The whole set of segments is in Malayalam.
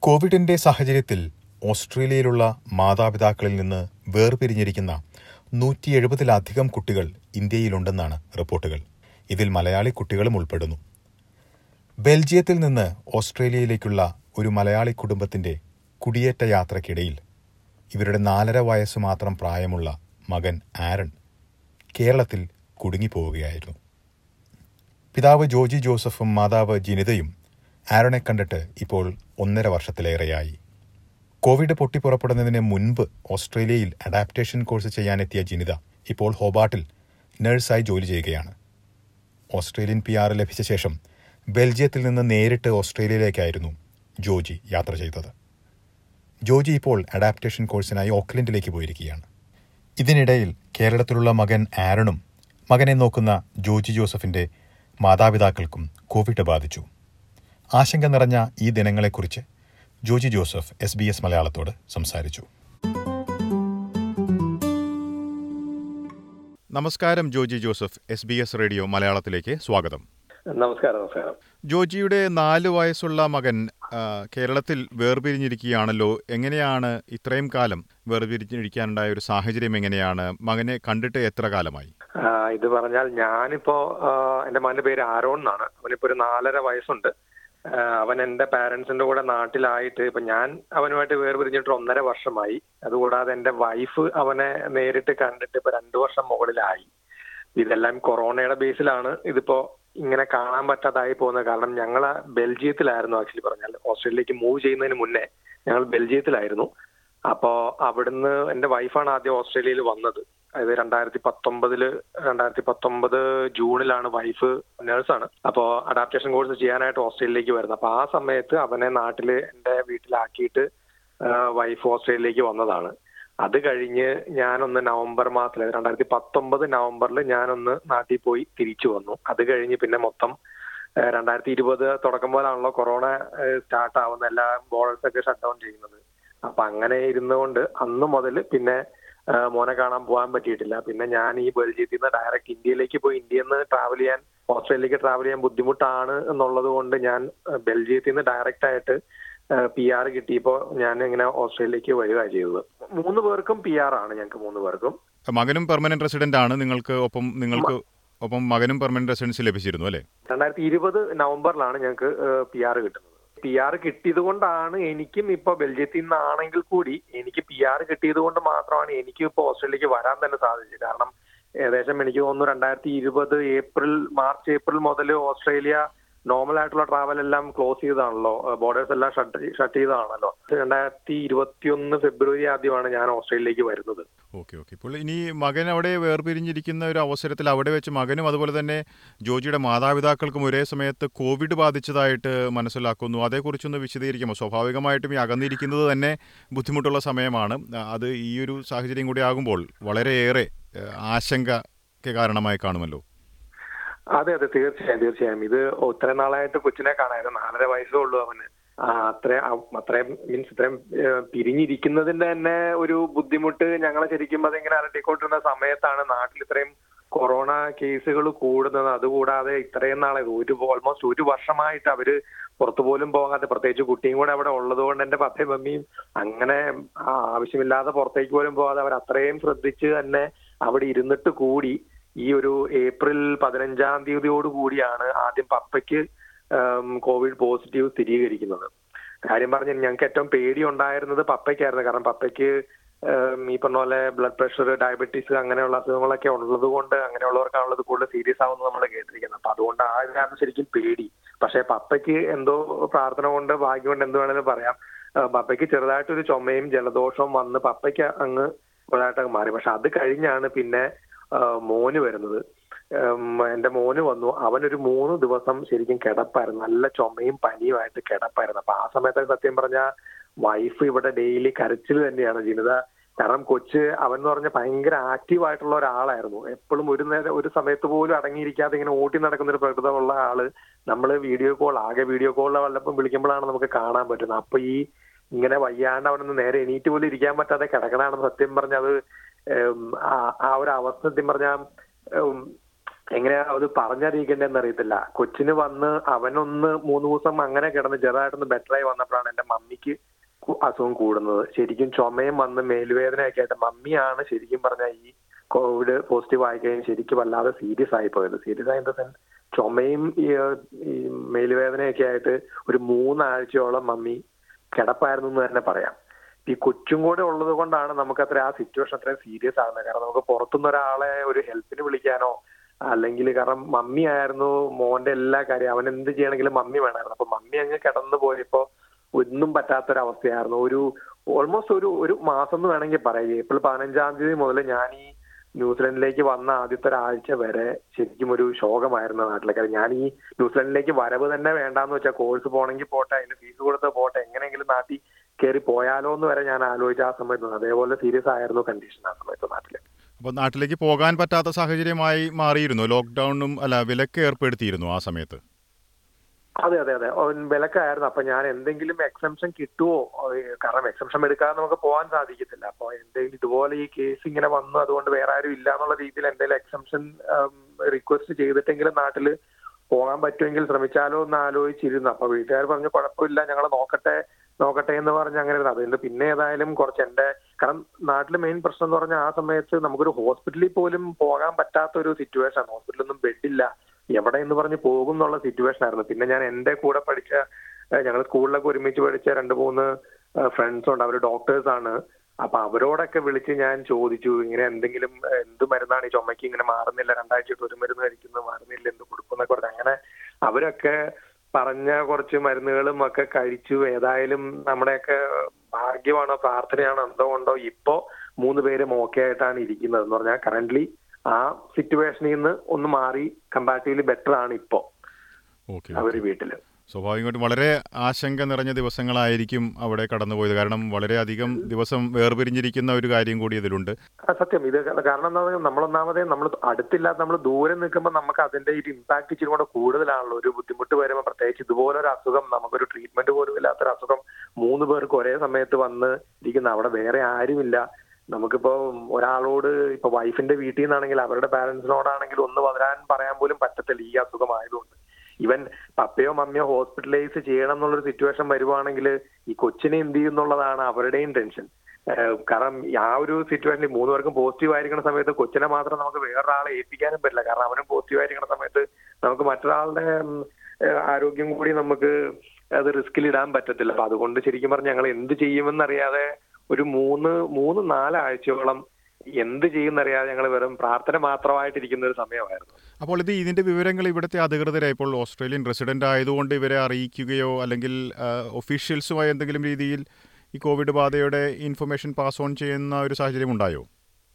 കോവിഡിന്റെ സാഹചര്യത്തിൽ ഓസ്ട്രേലിയയിലുള്ള മാതാപിതാക്കളിൽ നിന്ന് വേർപിരിഞ്ഞിരിക്കുന്ന നൂറ്റി എഴുപതിലധികം കുട്ടികൾ ഇന്ത്യയിലുണ്ടെന്നാണ് റിപ്പോർട്ടുകൾ ഇതിൽ മലയാളി കുട്ടികളും ഉൾപ്പെടുന്നു ബെൽജിയത്തിൽ നിന്ന് ഓസ്ട്രേലിയയിലേക്കുള്ള ഒരു മലയാളി കുടുംബത്തിന്റെ കുടിയേറ്റ യാത്രയ്ക്കിടയിൽ ഇവരുടെ നാലര വയസ്സ് മാത്രം പ്രായമുള്ള മകൻ ആരൺ കേരളത്തിൽ കുടുങ്ങിപ്പോവുകയായിരുന്നു പിതാവ് ജോജി ജോസഫും മാതാവ് ജിനിതയും ആരനെ കണ്ടിട്ട് ഇപ്പോൾ ഒന്നര വർഷത്തിലേറെയായി കോവിഡ് പൊട്ടിപ്പുറപ്പെടുന്നതിന് മുൻപ് ഓസ്ട്രേലിയയിൽ അഡാപ്റ്റേഷൻ കോഴ്സ് ചെയ്യാനെത്തിയ ജിനിത ഇപ്പോൾ ഹോബാട്ടിൽ നഴ്സായി ജോലി ചെയ്യുകയാണ് ഓസ്ട്രേലിയൻ പി ആർ ലഭിച്ച ശേഷം ബെൽജിയത്തിൽ നിന്ന് നേരിട്ട് ഓസ്ട്രേലിയയിലേക്കായിരുന്നു ജോജി യാത്ര ചെയ്തത് ജോജി ഇപ്പോൾ അഡാപ്റ്റേഷൻ കോഴ്സിനായി ഓക്ലൻഡിലേക്ക് പോയിരിക്കുകയാണ് ഇതിനിടയിൽ കേരളത്തിലുള്ള മകൻ ആരണും മകനെ നോക്കുന്ന ജോജി ജോസഫിന്റെ മാതാപിതാക്കൾക്കും കോവിഡ് ബാധിച്ചു ആശങ്ക നിറഞ്ഞ ഈ ദിനങ്ങളെക്കുറിച്ച് Joji Joseph S B S മലയാളത്തോട് സംസാരിച്ചു നമസ്കാരം Joji Joseph S B S radio മലയാളത്തിലേക്ക് സ്വാഗതം നമസ്കാരം നമസ്കാരം ജോജിയുടെ നാല് വയസ്സുള്ള മകൻ ആ, കേരളത്തിൽ വേർപിരിഞ്ഞിരിക്കുകയാണല്ലോ എങ്ങനെയാണ് ഇത്രയും കാലം വേർപിരിഞ്ഞിരിക്കാനുണ്ടായ ഒരു സാഹചര്യം എങ്ങനെയാണ് മകനെ കണ്ടിട്ട് എത്ര കാലമായി ആ, ഇത് പറഞ്ഞാൽ ഞാനിപ്പോ ആ, എന്റെ മകന്റെ പേര് ആരോൺ എന്നാണ് അവനിപ്പോ ഒരു നാലര വയസ്സുണ്ട് ആ, അവൻ എന്റെ പാരന്റ്സിന്റെ കൂടെ നാട്ടിലായിട്ട് ഇപ്പൊ ഞാൻ അവനുമായിട്ട് വേർപിരിഞ്ഞിട്ട് ഒന്നര വർഷമായി അതുകൂടാതെ എന്റെ വൈഫ് അവനെ നേരിട്ട് കണ്ടിട്ട് ഇപ്പൊ രണ്ടു വർഷം മുകളിലായി ഇതെല്ലാം കൊറോണയുടെ ബേസിലാണ് ഇതിപ്പോ ഇങ്ങനെ കാണാൻ പറ്റാതായി പോകുന്നത് കാരണം ഞങ്ങൾ ബെൽജിയത്തിലായിരുന്നു ആക്ച്വലി പറഞ്ഞാൽ ഓസ്ട്രേലിയയിലേക്ക് മൂവ് ചെയ്യുന്നതിന് മുന്നേ ഞങ്ങൾ ബെൽജിയത്തിലായിരുന്നു അപ്പോ അവിടുന്ന് എന്റെ വൈഫാണ് ആദ്യം ഓസ്ട്രേലിയയിൽ വന്നത് അതായത് രണ്ടായിരത്തി പത്തൊമ്പതില് രണ്ടായിരത്തി പത്തൊമ്പത് ജൂണിലാണ് വൈഫ് നേഴ്സാണ് അപ്പോ അഡാപ്റ്റേഷൻ കോഴ്സ് ചെയ്യാനായിട്ട് ഓസ്ട്രേലിയയിലേക്ക് വരുന്നത് അപ്പൊ ആ സമയത്ത് അവനെ നാട്ടില് എന്റെ വീട്ടിലാക്കിയിട്ട് വൈഫ് ഓസ്ട്രേലിയയിലേക്ക് വന്നതാണ് അത് കഴിഞ്ഞ് ഞാനൊന്ന് നവംബർ മാസത്തിൽ രണ്ടായിരത്തി പത്തൊമ്പത് നവംബറിൽ ഞാനൊന്ന് നാട്ടിൽ പോയി തിരിച്ചു വന്നു അത് കഴിഞ്ഞ് പിന്നെ മൊത്തം ഏഹ് രണ്ടായിരത്തി ഇരുപത് തുടക്കം പോലാണല്ലോ കൊറോണ സ്റ്റാർട്ട് ആവുന്ന എല്ലാ ബോർഡേഴ്സ് ഒക്കെ ഷട്ട് ഡൗൺ ചെയ്യുന്നത് അപ്പൊ അങ്ങനെ ഇരുന്നുകൊണ്ട് അന്ന് മുതൽ പിന്നെ ഏഹ് മോനെ കാണാൻ പോകാൻ പറ്റിയിട്ടില്ല പിന്നെ ഞാൻ ഈ ബെൽജിയത്തിൽ നിന്ന് ഡയറക്റ്റ് ഇന്ത്യയിലേക്ക് പോയി ഇന്ത്യയിൽ നിന്ന് ട്രാവൽ ചെയ്യാൻ ഓസ്ട്രേലിയയിലേക്ക് ട്രാവൽ ചെയ്യാൻ ബുദ്ധിമുട്ടാണ് എന്നുള്ളത് കൊണ്ട് ഞാൻ ഏഹ് ബെൽജിയത്തിൽ നിന്ന് ഡയറക്റ്റ് ആയിട്ട് പി ആർ കിട്ടിയപ്പോ ഞാൻ ഇങ്ങനെ ഓസ്ട്രേലിയയിലേക്ക് വരിക ചെയ്തത് മൂന്ന് പേർക്കും പി ആർ ആണ് ഞങ്ങൾക്ക് മൂന്ന് പേർക്കും മകനും പെർമനന്റ് റെസിഡന്റ് ആണ് നിങ്ങൾക്ക് ഒപ്പം നിങ്ങൾക്ക് ഒപ്പം മകനും പെർമനന്റ് റെസിഡൻസി ലഭിച്ചിരുന്നു അല്ലേ രണ്ടായിരത്തി ഇരുപത് നവംബറിലാണ് ഞങ്ങൾക്ക് പി ആർ കിട്ടുന്നത് പി ആർ കിട്ടിയത് കൊണ്ടാണ് എനിക്കും ഇപ്പൊ ബെൽജിയത്തിൽ നിന്നാണെങ്കിൽ കൂടി എനിക്ക് പി ആർ കിട്ടിയത് കൊണ്ട് മാത്രമാണ് എനിക്ക് ഇപ്പൊ ഓസ്ട്രേലിയക്ക് വരാൻ തന്നെ സാധിച്ചത് കാരണം ഏകദേശം എനിക്ക് തോന്നുന്നു രണ്ടായിരത്തി ഇരുപത് ഏപ്രിൽ മാർച്ച് ഏപ്രിൽ മുതൽ ഓസ്ട്രേലിയ നോർമൽ ആയിട്ടുള്ള ട്രാവൽ എല്ലാം ക്ലോസ് ചെയ്തതാണല്ലോ ബോർഡേഴ്സ് എല്ലാം ഷട്ട് ഷട്ട് ചെയ്തതാണല്ലോ രണ്ടായിരത്തി ഇരുപത്തിയൊന്ന് ഫെബ്രുവരി ആദ്യമാണ് ഞാൻ ഓസ്ട്രേലിയയിലേക്ക് വരുന്നത് ഓക്കെ ഓക്കെ ഇപ്പോൾ ഇനി മകൻ അവിടെ വേർപിരിഞ്ഞിരിക്കുന്ന ഒരു അവസരത്തിൽ അവിടെ വെച്ച് മകനും അതുപോലെ തന്നെ ജോജിയുടെ മാതാപിതാക്കൾക്കും ഒരേ സമയത്ത് കോവിഡ് ബാധിച്ചതായിട്ട് മനസ്സിലാക്കുന്നു അതേക്കുറിച്ചൊന്ന് വിശദീകരിക്കുമോ സ്വാഭാവികമായിട്ടും ഈ അകന്നിരിക്കുന്നത് തന്നെ ബുദ്ധിമുട്ടുള്ള സമയമാണ് ആ, അത് ഈ ഒരു സാഹചര്യം കൂടി ആകുമ്പോൾ വളരെയേറെ ഏ, ആശങ്കയ്ക്ക് കാരണമായി കാണുമല്ലോ അതെ അതെ തീർച്ചയായും തീർച്ചയായും ഇത് ഇത്രയും നാളായിട്ട് കൊച്ചിനെ കാണായിരുന്നു നാലര വയസ്സേ ഉള്ളൂ അവന് ആ, അത്ര അത്രയും മീൻസ് ഇത്രയും ഏഹ്, പിരിഞ്ഞിരിക്കുന്നതിന്റെ തന്നെ ഒരു ബുദ്ധിമുട്ട് ഞങ്ങളെ ശരിക്കും അതിങ്ങനെ അലട്ടിക്കൊണ്ടിരുന്ന സമയത്താണ് നാട്ടിൽ ഇത്രയും കൊറോണ കേസുകൾ കൂടുന്നത് അതുകൂടാതെ ഇത്രയും നാളെ ഒരു ഓൾമോസ്റ്റ് ഒരു വർഷമായിട്ട് അവര് പുറത്തു പോലും പോകാതെ പ്രത്യേകിച്ച് കുട്ടിയും കൂടെ അവിടെ ഉള്ളത് കൊണ്ട് എന്റെ പപ്പയും മമ്മിയും അങ്ങനെ ആ, ആവശ്യമില്ലാതെ പുറത്തേക്ക് പോലും പോകാതെ അവർ അത്രയും ശ്രദ്ധിച്ച് തന്നെ അവിടെ ഇരുന്നിട്ട് കൂടി ഈ ഒരു ഏപ്രിൽ പതിനഞ്ചാം തീയതിയോട് കൂടിയാണ് ആദ്യം പപ്പയ്ക്ക് ഉം, കോവിഡ് പോസിറ്റീവ് സ്ഥിരീകരിക്കുന്നത് കാര്യം പറഞ്ഞാൽ ഞങ്ങൾക്ക് ഏറ്റവും പേടി ഉണ്ടായിരുന്നത് പപ്പയ്ക്കായിരുന്നു കാരണം പപ്പയ്ക്ക് ഉം, ഈ പറഞ്ഞ പോലെ ബ്ലഡ് പ്രഷർ ഡയബറ്റീസ് അങ്ങനെയുള്ള അസുഖങ്ങളൊക്കെ ഉള്ളത് കൊണ്ട് അങ്ങനെയുള്ളവർക്കാണുള്ളത് കൂടുതൽ സീരിയസ് ആവുന്നത് നമ്മൾ കേട്ടിരിക്കുന്നത് അപ്പൊ അതുകൊണ്ട് ആ ഒരു കാരണം ശരിക്കും പേടി പക്ഷെ പപ്പയ്ക്ക് എന്തോ പ്രാർത്ഥന കൊണ്ട് ഭാഗ്യം കൊണ്ട് എന്ത് വേണമെങ്കിലും പറയാം ആ, പപ്പയ്ക്ക് ചെറുതായിട്ടൊരു ചുമയും ജലദോഷവും വന്ന് പപ്പയ്ക്ക് അങ്ങ് ചെറുതായിട്ടങ്ങ് മാറി പക്ഷെ അത് കഴിഞ്ഞാണ് പിന്നെ ആ, മോന് വരുന്നത് ഉം, എന്റെ മോന് വന്നു അവനൊരു മൂന്ന് ദിവസം ശരിക്കും കിടപ്പായിരുന്നു നല്ല ചുമയും പനിയുമായിട്ട് കിടപ്പായിരുന്നു അപ്പൊ ആ സമയത്തൊക്കെ സത്യം പറഞ്ഞ വൈഫ് ഇവിടെ ഡെയിലി കരച്ചിൽ തന്നെയാണ് ജിനിത കാരണം കൊച്ച് അവൻ എന്ന് പറഞ്ഞ ഭയങ്കര ആക്റ്റീവ് ആയിട്ടുള്ള ഒരാളായിരുന്നു എപ്പോഴും ഒരു നേരം ഒരു സമയത്ത് പോലും അടങ്ങിയിരിക്കാതെ ഇങ്ങനെ ഓട്ടി നടക്കുന്ന ഒരു പ്രകൃതമുള്ള ആള് നമ്മൾ വീഡിയോ കോൾ ആകെ വീഡിയോ കോളിൽ വല്ലപ്പം വിളിക്കുമ്പോഴാണ് നമുക്ക് കാണാൻ പറ്റുന്നത് അപ്പൊ ഈ ഇങ്ങനെ വയ്യാണ്ട് അവനൊന്ന് നേരെ എണീറ്റ് പോലും ഇരിക്കാൻ പറ്റാതെ കിടക്കണാണെന്ന് സത്യം പറഞ്ഞ അത് ഉം, ആ- ആ ഒരു അവസ്ഥ സത്യം പറഞ്ഞ എങ്ങനെയാ അത് പറഞ്ഞറിയിക്കേണ്ടതെന്ന് അറിയത്തില്ല കൊച്ചിന് വന്ന് അവനൊന്ന് മൂന്ന് ദിവസം അങ്ങനെ കിടന്ന് ചെറുതായിട്ടൊന്ന് ബെറ്ററായി വന്നപ്പോഴാണ് എന്റെ മമ്മിക്ക് കു- അസുഖം കൂടുന്നത് ശരിക്കും ചുമയും വന്ന് മേലുവേദനയൊക്കെ ആയിട്ട് മമ്മിയാണ് ശരിക്കും പറഞ്ഞാൽ ഈ കോവിഡ് പോസിറ്റീവ് ആയി കഴിഞ്ഞ് ശരിക്കും വല്ലാതെ സീരിയസ് ആയി പോയത് സീരിയസ് ആയ സെൻസ് ചുമയും ഈ, ഏഹ്, ഈ മേലുവേദനയൊക്കെ ആയിട്ട് ഒരു മൂന്നാഴ്ചയോളം മമ്മി കിടപ്പായിരുന്നു എന്ന് തന്നെ പറയാം ഈ കൊച്ചും കൂടെ ഉള്ളത് കൊണ്ടാണ് നമുക്ക് അത്ര ആ സിറ്റുവേഷൻ അത്രയും സീരിയസ് ആകുന്നത് കാരണം നമുക്ക് പുറത്തുനിന്ന് ഒരാളെ ഒരു ഹെൽപ്പിന് വിളിക്കാനോ അല്ലെങ്കിൽ കാരണം മമ്മി ആയിരുന്നു മോന്റെ എല്ലാ കാര്യം അവൻ എന്ത് ചെയ്യണമെങ്കിലും മമ്മി വേണമായിരുന്നു അപ്പൊ മമ്മി അങ്ങ് കിടന്നു പോയപ്പോ ഒന്നും പറ്റാത്തൊരവസ്ഥയായിരുന്നു ഒരു ഓൾമോസ്റ്റ് ഒരു ഒരു മാസം എന്ന് വേണമെങ്കിൽ പറയാം ഏപ്രിൽ പതിനഞ്ചാം തീയതി മുതൽ ഞാൻ ഈ ന്യൂസിലൻഡിലേക്ക് വന്ന ആദ്യത്തെ ഒരാഴ്ച വരെ ശരിക്കും ഒരു ശോകമായിരുന്നു നാട്ടിലെ കാര്യം ഞാൻ ഈ ന്യൂസിലൻഡിലേക്ക് വരവ് തന്നെ വേണ്ടാന്ന് വെച്ചാൽ കോഴ്സ് പോണെങ്കിൽ പോട്ടെ അതിന് ഫീസ് കൊടുത്ത് പോട്ടെ എങ്ങനെയെങ്കിലും നാട്ടിൽ കയറി പോയാലോ എന്ന് വരെ ഞാൻ ആലോചിച്ച ആ സമയത്ത് അതേപോലെ സീരിയസ് ആയിരുന്നു കണ്ടീഷൻ ആ സമയത്ത് നാട്ടില് അപ്പോൾ നാട്ടിലേക്ക് പോകാൻ പറ്റാത്ത സാഹചര്യമായി മാറിയിരുന്നു ലോക്ക്ഡൌണും അല്ല വിലക്ക് ഏർപ്പെടുത്തിയിരുന്നു ആ സമയത്ത് അതെ അതെ അതെ ഓൻ വിലക്കായിരുന്നു അപ്പൊ ഞാൻ എന്തെങ്കിലും എക്സംഷൻ കിട്ടുമോ ഏഹ് കാരണം എക്സംഷൻ എടുക്കാതെ നമുക്ക് പോകാൻ സാധിക്കത്തില്ല അപ്പൊ എന്തെങ്കിലും ഇതുപോലെ ഈ കേസ് ഇങ്ങനെ വന്നു അതുകൊണ്ട് വേറെ ആരും ഇല്ല എന്നുള്ള രീതിയിൽ എന്തെങ്കിലും എക്സംഷൻ റിക്വസ്റ്റ് ചെയ്തിട്ടെങ്കിലും നാട്ടില് പോകാൻ പറ്റുമെങ്കിൽ ശ്രമിച്ചാലോ എന്ന് ആലോചിച്ചിരുന്നു അപ്പൊ വീട്ടുകാർ പറഞ്ഞു കുഴപ്പമില്ല ഞങ്ങൾ നോക്കട്ടെ നോക്കട്ടെ എന്ന് പറഞ്ഞ് അങ്ങനെ ഇരുന്നു അതുകൊണ്ട് പിന്നെ ഏതായാലും കുറച്ച് എന്റെ കാരണം നാട്ടിലെ മെയിൻ പ്രശ്നം എന്ന് പറഞ്ഞാൽ ആ സമയത്ത് നമുക്കൊരു ഹോസ്പിറ്റലിൽ പോലും പോകാൻ പറ്റാത്ത ഒരു സിറ്റുവേഷൻ ഹോസ്പിറ്റലൊന്നും ബെഡില്ല എവിടെ എന്ന് പറഞ്ഞ് പോകും എന്നുള്ള സിറ്റുവേഷൻ ആയിരുന്നു പിന്നെ ഞാൻ എന്റെ കൂടെ പഠിച്ച ഞങ്ങൾ സ്കൂളിലൊക്കെ ഒരുമിച്ച് പഠിച്ച രണ്ട് മൂന്ന് ഫ്രണ്ട്സ് ഉണ്ട് അവർ ഡോക്ടേഴ്സ് ആണ് അപ്പൊ അവരോടൊക്കെ വിളിച്ച് ഞാൻ ചോദിച്ചു ഇങ്ങനെ എന്തെങ്കിലും ഏഹ്, എന്ത് മരുന്നാണ് ഈ ചുമയ്ക്ക് ഇങ്ങനെ മാറുന്നില്ല രണ്ടാഴ്ചയായിട്ട് ഒരു മരുന്ന് കഴിക്കുന്നത് മാറുന്നില്ല എന്ത് കൊടുക്കുന്നൊക്കെ പറഞ്ഞു അങ്ങനെ അവരൊക്കെ പറഞ്ഞ കുറച്ച് മരുന്നുകളും ഒക്കെ കഴിച്ചു ഏതായാലും നമ്മുടെയൊക്കെ ഭാഗ്യമാണോ പ്രാർത്ഥനയാണോ എന്തോ കൊണ്ടോ ഇപ്പോ മൂന്ന് പേരും ഓക്കെ ആയിട്ടാണ് ഇരിക്കുന്നത് എന്ന് പറഞ്ഞാൽ കറന്റ്ലി ആ സിറ്റുവേഷനിൽ നിന്ന് ഒന്ന് മാറി കമ്പാരിറ്റീവ്ലി ബെറ്റർ ആണ് ഇപ്പോ ഓക്കെ അവര് വീട്ടില് സ്വാഭാവികമായിട്ടും വളരെ ആശങ്ക നിറഞ്ഞ ദിവസങ്ങളായിരിക്കും അവിടെ കടന്നുപോയത് കാരണം വളരെയധികം ദിവസം വേർപിരിഞ്ഞിരിക്കുന്ന ഒരു കാര്യം കൂടി ഇതിലുണ്ട് ആ, സത്യം ഇത് കാരണം എന്താ പറയുക നമ്മളൊന്നാമതേ നമ്മൾ അടുത്തില്ലാത്ത നമ്മൾ ദൂരെ നിൽക്കുമ്പോൾ നമുക്ക് അതിന്റെ ഒരു ഇമ്പാക്ട് ഇച്ചിരി കൂടെ കൂടുതലാണല്ലോ ഒരു ബുദ്ധിമുട്ട് വരുമ്പോൾ പ്രത്യേകിച്ച് ഇതുപോലൊരു അസുഖം നമുക്കൊരു ട്രീറ്റ്മെന്റ് പോലും ഇല്ലാത്തൊരു അസുഖം മൂന്ന് പേർക്ക് ഒരേ സമയത്ത് വന്ന് ഇരിക്കുന്ന അവിടെ വേറെ ആരുമില്ല നമുക്കിപ്പോ ഒരാളോട് ഇപ്പൊ വൈഫിന്റെ വീട്ടിൽ നിന്നാണെങ്കിൽ അവരുടെ പാരന്റ്സിനോടാണെങ്കിൽ ഒന്ന് വരാൻ പറയാൻ പോലും പറ്റത്തില്ല ഈ അസുഖം ആയതുകൊണ്ട് ഇവൻ പപ്പയോ മമ്മിയോ ഹോസ്പിറ്റലൈസ് ചെയ്യണം എന്നുള്ളൊരു സിറ്റുവേഷൻ വരുവാണെങ്കിൽ ഈ കൊച്ചിനെ എന്ത് ചെയ്യുന്നുള്ളതാണ് അവരുടെയും ടെൻഷൻ ഏഹ് കാരണം ആ ഒരു സിറ്റുവേഷനിൽ മൂന്ന് പേർക്കും പോസിറ്റീവ് ആയിരിക്കുന്ന സമയത്ത് കൊച്ചിനെ മാത്രം നമുക്ക് വേറൊരാളെ ഏൽപ്പിക്കാനും പറ്റില്ല കാരണം അവനും പോസിറ്റീവ് ആയിരിക്കുന്ന സമയത്ത് നമുക്ക് മറ്റൊരാളുടെ ഉം, ഏഹ് ആരോഗ്യം കൂടി നമുക്ക് അത് റിസ്കിൽ ഇടാൻ പറ്റത്തില്ല അപ്പൊ അതുകൊണ്ട് ശരിക്കും പറഞ്ഞാൽ ഞങ്ങൾ എന്ത് ചെയ്യുമെന്നറിയാതെ ഒരു മൂന്ന് മൂന്ന് നാലാഴ്ചയോളം എന്ത് ചെയ്യുന്നറിയാതെ ഞങ്ങൾ വെറും പ്രാർത്ഥന മാത്രമായിട്ടിരിക്കുന്ന ഒരു സമയമായിരുന്നു അപ്പോൾ ഇത് ഇതിന്റെ വിവരങ്ങൾ ഇവിടുത്തെ അധികൃതരെ ഇപ്പോൾ ഓസ്ട്രേലിയൻ റെസിഡന്റ് ആയതുകൊണ്ട് ഇവരെ അറിയിക്കുകയോ അല്ലെങ്കിൽ ഒഫീഷ്യൽസുമായി എന്തെങ്കിലും രീതിയിൽ ഈ കോവിഡ് ബാധയുടെ ഇൻഫർമേഷൻ പാസ് ഓൺ ചെയ്യുന്ന ഒരു സാഹചര്യം ഉണ്ടായോ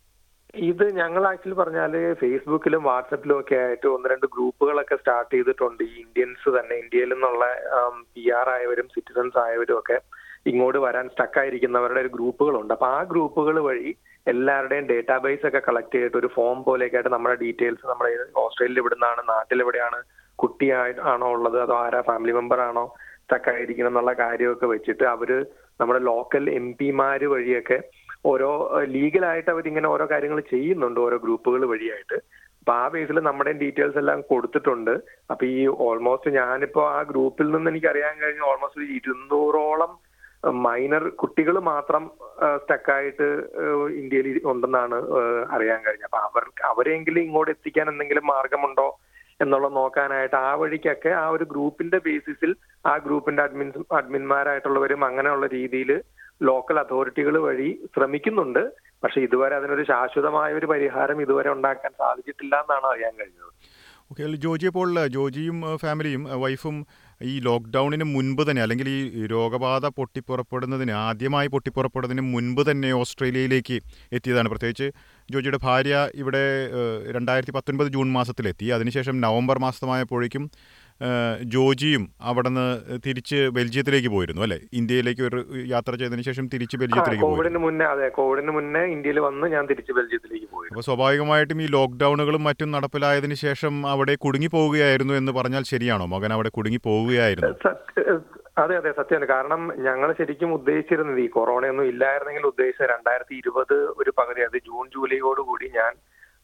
ഇത് ഞങ്ങൾ ആക്ച്വലി പറഞ്ഞാല് ഫേസ്ബുക്കിലും വാട്സപ്പിലും ഒക്കെ ആയിട്ട് ഒന്ന് രണ്ട് ഗ്രൂപ്പുകളൊക്കെ സ്റ്റാർട്ട് ചെയ്തിട്ടുണ്ട് ഈ ഇന്ത്യൻസ് തന്നെ ഇന്ത്യയിൽ നിന്നുള്ള പി ആർ ആയവരും സിറ്റിസൺസ് ആയവരും ഒക്കെ ഇങ്ങോട്ട് വരാൻ സ്റ്റക്ക് ആയിരിക്കുന്നവരുടെ ഒരു ഗ്രൂപ്പുകളുണ്ട് അപ്പൊ ആ ഗ്രൂപ്പുകൾ വഴി എല്ലാവരുടെയും ഡേറ്റാബേസ് ഒക്കെ കളക്ട് ചെയ്തിട്ട് ഒരു ഫോം പോലെയൊക്കെ ആയിട്ട് നമ്മുടെ ഡീറ്റെയിൽസ് നമ്മുടെ ഓസ്ട്രേലിയയിൽ ഇവിടുന്നാണ് നാട്ടിൽ എവിടെയാണ് കുട്ടിയായി ആണോ ഉള്ളത് അതോ ആരാ ഫാമിലി മെമ്പർ ആണോ സ്റ്റക്ക് ആയിരിക്കണം എന്നുള്ള കാര്യമൊക്കെ വെച്ചിട്ട് അവര് നമ്മുടെ ലോക്കൽ എം പിമാര് വഴിയൊക്കെ ഓരോ ലീഗലായിട്ട് അവരിങ്ങനെ ഓരോ കാര്യങ്ങൾ ചെയ്യുന്നുണ്ട് ഓരോ ഗ്രൂപ്പുകൾ വഴിയായിട്ട് അപ്പൊ ആ ബേസിൽ നമ്മുടെ ഡീറ്റെയിൽസ് എല്ലാം കൊടുത്തിട്ടുണ്ട് അപ്പൊ ഈ ഓൾമോസ്റ്റ് ഞാനിപ്പോ ആ ഗ്രൂപ്പിൽ നിന്ന് എനിക്ക് അറിയാൻ കഴിഞ്ഞ ഓൾമോസ്റ്റ് ഒരു ഇരുന്നൂറോളം മൈനർ കുട്ടികൾ മാത്രം സ്റ്റക്കായിട്ട് ഇന്ത്യയിൽ ഉണ്ടെന്നാണ് ഏഹ്, അറിയാൻ കഴിഞ്ഞത് അപ്പൊ അവർ അവരെങ്കിലും ഇങ്ങോട്ട് എത്തിക്കാൻ എന്തെങ്കിലും മാർഗമുണ്ടോ എന്നുള്ള നോക്കാനായിട്ട് ആ വഴിക്കൊക്കെ ആ ഒരു ഗ്രൂപ്പിന്റെ ബേസിസിൽ ആ ഗ്രൂപ്പിന്റെ അഡ്മിൻ അഡ്മിന്മാരായിട്ടുള്ളവരും അങ്ങനെയുള്ള രീതിയിൽ ലോക്കൽ അതോറിറ്റികൾ വഴി ശ്രമിക്കുന്നുണ്ട് പക്ഷെ ഇതുവരെ അതിനൊരു ശാശ്വതമായ ഒരു പരിഹാരം ഇതുവരെ ഉണ്ടാക്കാൻ സാധിച്ചിട്ടില്ല എന്നാണ് അറിയാൻ കഴിഞ്ഞത് ഓക്കെ അല്ല ജോജി അപ്പോൾ ജോജിയും ഏഹ്, ഫാമിലിയും ഏഹ്, വൈഫും ഈ ലോക്ക്ഡൗണിന് മുൻപ് തന്നെ അല്ലെങ്കിൽ ഈ രോഗബാധ പൊട്ടിപ്പുറപ്പെടുന്നതിന് ആദ്യമായി പൊട്ടിപ്പുറപ്പെടുന്നതിന് മുൻപ് തന്നെ ഓസ്ട്രേലിയയിലേക്ക് എത്തിയതാണ് പ്രത്യേകിച്ച് ജോജിയുടെ ഭാര്യ ഇവിടെ ഏഹ്, രണ്ടായിരത്തി പത്തൊൻപത് ജൂൺ മാസത്തിലെത്തി അതിനുശേഷം നവംബർ മാസമായപ്പോഴേക്കും ഏഹ്, ജോജിയും അവിടെ നിന്ന് തിരിച്ച് ബെൽജിയത്തിലേക്ക് പോയിരുന്നു അല്ലേ ഇന്ത്യയിലേക്ക് ഒരു യാത്ര ചെയ്തതിന് ശേഷം തിരിച്ച് ആ, ബെൽജിയത്തിലേക്ക് പോയിരുന്നു കോവിഡിന് മുന്നേ അതെ കോവിഡിന് മുന്നേ ഇന്ത്യയിൽ വന്ന് ഞാൻ തിരിച്ച് ബെൽജിയത്തിലേക്ക് പോയി അപ്പോൾ സ്വാഭാവികമായിട്ടും ഈ ലോക്ക്ഡൗണുകളും മറ്റും നടപ്പിലായതിനു ശേഷം അവിടെ കുടുങ്ങി പോവുകയായിരുന്നു എന്ന് പറഞ്ഞാൽ ശരിയാണോ മകൻ അവിടെ കുടുങ്ങി പോവുകയായിരുന്നു സത്യ- അതെ അതെ സത്യമാണ് കാരണം ഞങ്ങൾ ശരിക്കും ഉദ്ദേശിച്ചിരുന്നത് ഈ കൊറോണയൊന്നും ഇല്ലായിരുന്നെങ്കിൽ ഉദ്ദേശിച്ചത് രണ്ടായിരത്തി ഇരുപത് ഒരു പകുതി അത് ജൂൺ ജൂലൈയോട് കൂടി ഞാൻ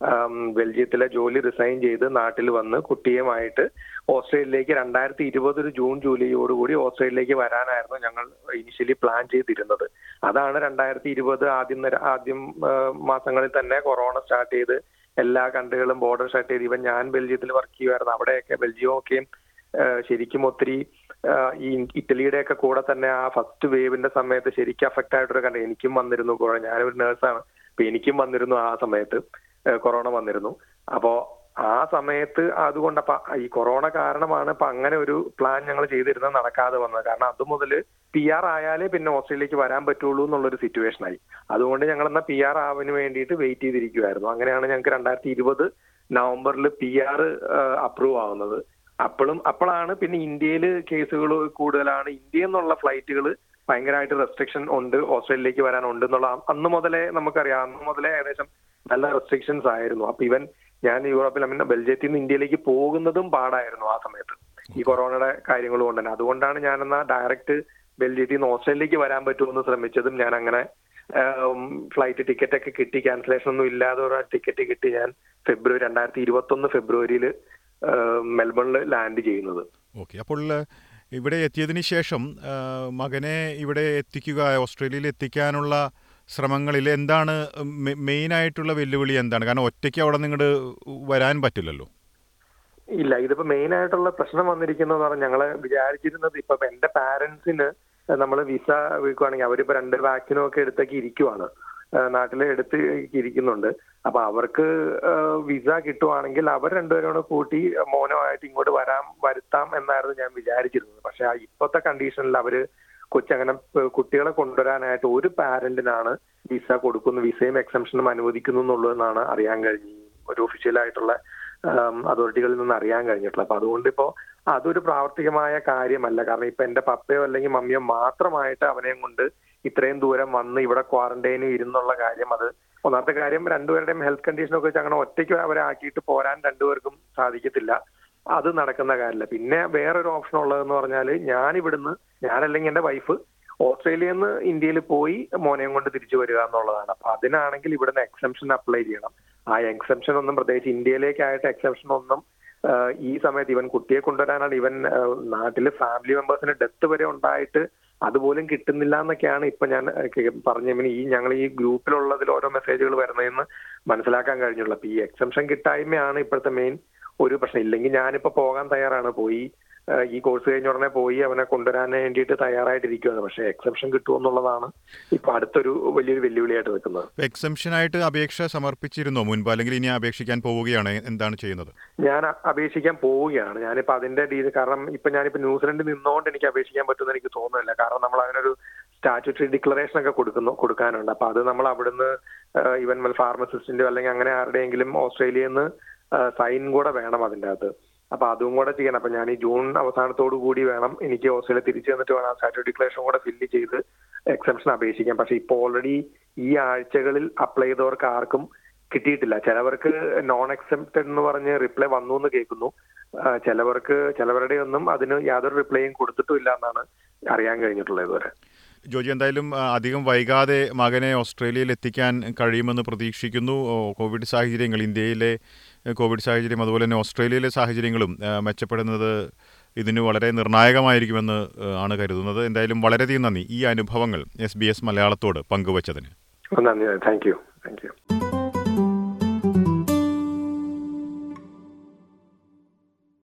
ആം, ബെൽജിയത്തിലെ ജോലി റിസൈൻ ചെയ്ത് നാട്ടിൽ വന്ന് കുട്ടിയുമായിട്ട് ഓസ്ട്രേലിയയിലേക്ക് രണ്ടായിരത്തി ഇരുപത് ഒരു ജൂൺ ജൂലൈയോടുകൂടി ഓസ്ട്രേലിയയിലേക്ക് വരാനായിരുന്നു ഞങ്ങൾ ഇനിഷ്യലി പ്ലാൻ ചെയ്തിരുന്നത് അതാണ് രണ്ടായിരത്തി ഇരുപത് ആദ്യം നര- ആദ്യം ആ, മാസങ്ങളിൽ തന്നെ കൊറോണ സ്റ്റാർട്ട് ചെയ്ത് എല്ലാ കൺട്രികളും ബോർഡർ ഷട്ട് ചെയ്ത് ഇവൻ ഞാൻ ബെൽജിയത്തിൽ വർക്ക് ചെയ്യുമായിരുന്നു അവിടെയൊക്കെ ബെൽജിയമൊക്കെയും ആ, ശരിക്കും ഒത്തിരി ആ, ഈ ഇറ്റലിയുടെ ഒക്കെ കൂടെ തന്നെ ആ ഫസ്റ്റ് വേവിന്റെ സമയത്ത് ശരിക്കും അഫക്റ്റ് ആയിട്ടൊരു കണ്ട എനിക്കും വന്നിരുന്നു കൊറോണ ഞാനൊരു നേഴ്സാണ് അപ്പൊ എനിക്കും വന്നിരുന്നു ആ സമയത്ത് ആ, കൊറോണ വന്നിരുന്നു അപ്പോ ആ സമയത്ത് അതുകൊണ്ട് അപ്പൊ ഈ കൊറോണ കാരണമാണ് ഇപ്പൊ അങ്ങനെ ഒരു പ്ലാൻ ഞങ്ങൾ ചെയ്തിരുന്നത് നടക്കാതെ വന്നത് കാരണം അത് മുതൽ പി ആർ ആയാലേ പിന്നെ ഓസ്ട്രേലിയക്ക് വരാൻ പറ്റുള്ളൂ എന്നുള്ളൊരു സിറ്റുവേഷൻ ആയി അതുകൊണ്ട് ഞങ്ങൾ എന്നാ പി ആർ ആവിന് വേണ്ടിയിട്ട് വെയിറ്റ് ചെയ്തിരിക്കുമായിരുന്നു അങ്ങനെയാണ് ഞങ്ങൾക്ക് രണ്ടായിരത്തി ഇരുപത് നവംബറിൽ പി ആർ അപ്രൂവ് ആവുന്നത് അപ്പോഴും അപ്പോഴാണ് പിന്നെ ഇന്ത്യയിൽ കേസുകൾ കൂടുതലാണ് ഇന്ത്യയിൽ നിന്നുള്ള ഫ്ലൈറ്റുകൾ ഭയങ്കരമായിട്ട് റെസ്ട്രിക്ഷൻ ഉണ്ട് ഓസ്ട്രേലിയയിലേക്ക് വരാൻ ഉണ്ട് എന്നുള്ള അന്ന് മുതലേ നമുക്കറിയാം അന്ന് മുതലേ ഏകദേശം നല്ല റെസ്ട്രിക്ഷൻസ് ആയിരുന്നു അപ്പൊ ഇവൻ ഞാൻ യൂറോപ്പിൽ അമ്മ ബെൽജിയത്തിൽ നിന്ന് ഇന്ത്യയിലേക്ക് പോകുന്നതും പാടായിരുന്നു ആ സമയത്ത് ഈ കൊറോണയുടെ കാര്യങ്ങൾ കൊണ്ട് തന്നെ അതുകൊണ്ടാണ് ഞാൻ എന്നാ ഡയറക്റ്റ് ബെൽജിയത്തിൽ നിന്ന് ഓസ്ട്രേലിയയിലേക്ക് വരാൻ പറ്റുമെന്ന് ശ്രമിച്ചതും ഞാൻ അങ്ങനെ ഫ്ലൈറ്റ് ടിക്കറ്റ് ഒക്കെ കിട്ടി ക്യാൻസലേഷൻ ഒന്നും ഇല്ലാതെ ഒരു ടിക്കറ്റ് കിട്ടി ഞാൻ ഫെബ്രുവരി രണ്ടായിരത്തി ഇരുപത്തി ഒന്ന് ഫെബ്രുവരിയിൽ മെൽബണിൽ ലാൻഡ് ചെയ്യുന്നത് ഓക്കെ അപ്പോൾ ഏഹ്, ഇവിടെ എത്തിയതിന് ശേഷം ഏഹ്, മകനെ ഇവിടെ എത്തിക്കുക ഓസ്ട്രേലിയയിൽ എത്തിക്കാനുള്ള ശ്രമങ്ങളിൽ എന്താണ് മെ- മെയിനായിട്ടുള്ള വെല്ലുവിളി എന്താണ് കാരണം ഒറ്റയ്ക്ക് അവിടെ നിങ്ങോട്ട് വരാൻ പറ്റില്ലല്ലോ ഇല്ല ഇതിപ്പോ മെയിൻ ആയിട്ടുള്ള പ്രശ്നം വന്നിരിക്കുന്നതെന്ന് പറഞ്ഞാൽ ഞങ്ങള് വിചാരിച്ചിരുന്നത് ഇപ്പൊ എന്റെ പാരന്റ്സിന് നമ്മൾ വിസ വെക്കുവാണെങ്കിൽ അവരിപ്പോ രണ്ട് വാക്സിനും ഒക്കെ എടുത്തൊക്കെ ഇരിക്കുവാണ് നാട്ടിൽ എടുത്ത് ഇരിക്കുന്നുണ്ട് അപ്പൊ അവർക്ക് വിസ കിട്ടുവാണെങ്കിൽ അവർ രണ്ടുപേരും കൂടെ കൂട്ടി മോനമായിട്ട് ഇങ്ങോട്ട് വരാൻ വരുത്താം എന്നായിരുന്നു ഞാൻ വിചാരിച്ചിരുന്നത് പക്ഷെ ആ ഇപ്പോഴത്തെ കണ്ടീഷനിൽ അവര് കൊച്ചങ്ങനെ പ- കുട്ടികളെ കൊണ്ടുവരാനായിട്ട് ഒരു പാരന്റിനാണ് വിസ കൊടുക്കുന്നു വിസയും എക്സംഷനും അനുവദിക്കുന്നു എന്നുള്ളതെന്നാണ് അറിയാൻ കഴിഞ്ഞു ഒരു ഒഫീഷ്യലായിട്ടുള്ള അതോറിറ്റികളിൽ നിന്ന് അറിയാൻ കഴിഞ്ഞിട്ടുള്ളത് അപ്പൊ അതുകൊണ്ട് ഇപ്പോ അതൊരു പ്രാവർത്തികമായ കാര്യമല്ല കാരണം ഇപ്പൊ എന്റെ പപ്പയോ അല്ലെങ്കിൽ മമ്മിയോ മാത്രമായിട്ട് അവനെയും കൊണ്ട് ഇത്രയും ദൂരം വന്ന് ഇവിടെ ക്വാറന്റൈനിൽ ഇരുന്നുള്ള കാര്യം അത് ഒന്നാമത്തെ കാര്യം രണ്ടുപേരുടെയും ഹെൽത്ത് കണ്ടീഷൻ ഒക്കെ വെച്ച് അങ്ങനെ ഒറ്റയ്ക്ക് അവരെ ആക്കിയിട്ട് പോരാൻ രണ്ടുപേർക്കും സാധിക്കത്തില്ല അത് നടക്കുന്ന കാര്യമില്ല പിന്നെ വേറൊരു ഓപ്ഷൻ ഉള്ളതെന്ന് പറഞ്ഞാൽ ഞാൻ ഇവിടുന്ന് ഞാനല്ലെങ്കിൽ എന്റെ വൈഫ് ഓസ്ട്രേലിയയിൽ നിന്ന് ഇന്ത്യയിൽ പോയി മോനെയും കൊണ്ട് തിരിച്ചു വരിക എന്നുള്ളതാണ് അപ്പൊ അതിനാണെങ്കിൽ ഇവിടുന്ന് എക്സംഷൻ അപ്ലൈ ചെയ്യണം ആ എക്സംഷൻ ഒന്നും പ്രത്യേകിച്ച് ഇന്ത്യയിലേക്കായിട്ട് എക്സംഷൻ ഒന്നും ആഹ് ഈ സമയത്ത് ഇവൻ കുട്ടിയെ കൊണ്ടുവരാനാണ് ഇവൻ ആഹ് നാട്ടില് ഫാമിലി മെമ്പേഴ്സിന് ഡെത്ത് വരെ ഉണ്ടായിട്ട് അതുപോലും കിട്ടുന്നില്ല എന്നൊക്കെയാണ് ഇപ്പൊ ഞാൻ പറഞ്ഞ ഇവന് ഈ ഞങ്ങൾ ഈ ഗ്രൂപ്പിലുള്ളതിൽ ഓരോ മെസ്സേജുകൾ വരുന്നതെന്ന് മനസ്സിലാക്കാൻ കഴിഞ്ഞുള്ളൂ അപ്പൊ ഈ എക്സംഷൻ കിട്ടായ്മയാണ് ഇപ്പോഴത്തെ മെയിൻ ഒരു പ്രശ്നം ഇല്ലെങ്കിൽ ഞാനിപ്പോ പോകാൻ തയ്യാറാണ് പോയി ആഹ് ഈ കോഴ്സ് കഴിഞ്ഞ ഉടനെ പോയി അവനെ കൊണ്ടുവരാൻ വേണ്ടിയിട്ട് തയ്യാറായിട്ടിരിക്കുകയാണ് പക്ഷെ എക്സംഷൻ കിട്ടുമെന്നുള്ളതാണ് ഇപ്പൊ അടുത്തൊരു വലിയൊരു വെല്ലുവിളിയായിട്ട് നിൽക്കുന്നത് എക്സംഷനായിട്ട് അപേക്ഷ സമർപ്പിച്ചിരുന്നോ മുൻപ് അല്ലെങ്കിൽ ഇനി അപേക്ഷിക്കാൻ പോവുകയാണ് എന്താണ് ചെയ്യുന്നത് ഞാൻ അ- അപേക്ഷിക്കാൻ പോവുകയാണ് ഞാനിപ്പോ അതിന്റെ രീതി കാരണം ഇപ്പൊ ഞാനിപ്പോ ന്യൂസിലൻഡിൽ നിന്നുകൊണ്ട് എനിക്ക് അപേക്ഷിക്കാൻ പറ്റുമെന്ന് എനിക്ക് തോന്നുന്നില്ല കാരണം നമ്മൾ അതിനൊരു സ്റ്റാറ്റ്യൂട്ടറി ഡിക്ലറേഷൻ ഒക്കെ കൊടുക്കുന്നു കൊടുക്കാനുണ്ട് അപ്പൊ അത് നമ്മൾ അവിടുന്ന് ഇവൻ ഫാർമസിസ്റ്റിന്റെയോ അല്ലെങ്കിൽ അങ്ങനെ ആരുടെയെങ്കിലും ഓസ്ട്രേലിയയിൽ നിന്ന് സൈൻ കൂടെ വേണം അതിന്റെ അകത്ത് അപ്പൊ അതും കൂടെ ചെയ്യണം അപ്പൊ ഞാൻ ഈ ജൂൺ അവസാനത്തോടു കൂടി വേണം എനിക്ക് ഓസ്ട്രേലിയ തിരിച്ചു വന്നിട്ട് വേണം സ്റ്റാറ്റ്യൂട്ടറി ഡിക്ലറേഷൻ കൂടെ ഫില്ല് ചെയ്ത് എക്സംഷൻ അപേക്ഷിക്കാം പക്ഷെ ഇപ്പൊ ഓൾറെഡി ഈ ആഴ്ചകളിൽ അപ്ലൈ ചെയ്തവർക്ക് ആർക്കും കിട്ടിയിട്ടില്ല ചിലവർക്ക് നോൺ എക്സെപ്റ്റഡ് എന്ന് പറഞ്ഞ് റിപ്ലൈ വന്നു എന്ന് കേൾക്കുന്നു ആ, ചിലവർക്ക് ചിലവരുടെ ഒന്നും അതിന് യാതൊരു റിപ്ലൈയും കൊടുത്തിട്ടും ഇല്ല എന്നാണ് അറിയാൻ കഴിഞ്ഞിട്ടുള്ളത് ഇതുവരെ ജോജി എന്തായാലും ആ, അധികം വൈകാതെ മകനെ ഓസ്ട്രേലിയയിൽ എത്തിക്കാൻ കഴിയുമെന്ന് പ്രതീക്ഷിക്കുന്നു ഓ, കോവിഡ് സാഹചര്യങ്ങൾ ഇന്ത്യയിലെ എ, കോവിഡ് സാഹചര്യം അതുപോലെ തന്നെ ഓസ്ട്രേലിയയിലെ സാഹചര്യങ്ങളും ആ, മെച്ചപ്പെടുന്നത് ഇതിന് വളരെ നിർണായകമായിരിക്കുമെന്ന് ആ, ആണ് കരുതുന്നത് എന്തായാലും വളരെയധികം നന്ദി ഈ അനുഭവങ്ങൾ എസ് ബി എസ് മലയാളത്തോട് പങ്കുവച്ചതിന് നന്ദി താങ്ക് യു താങ്ക് യു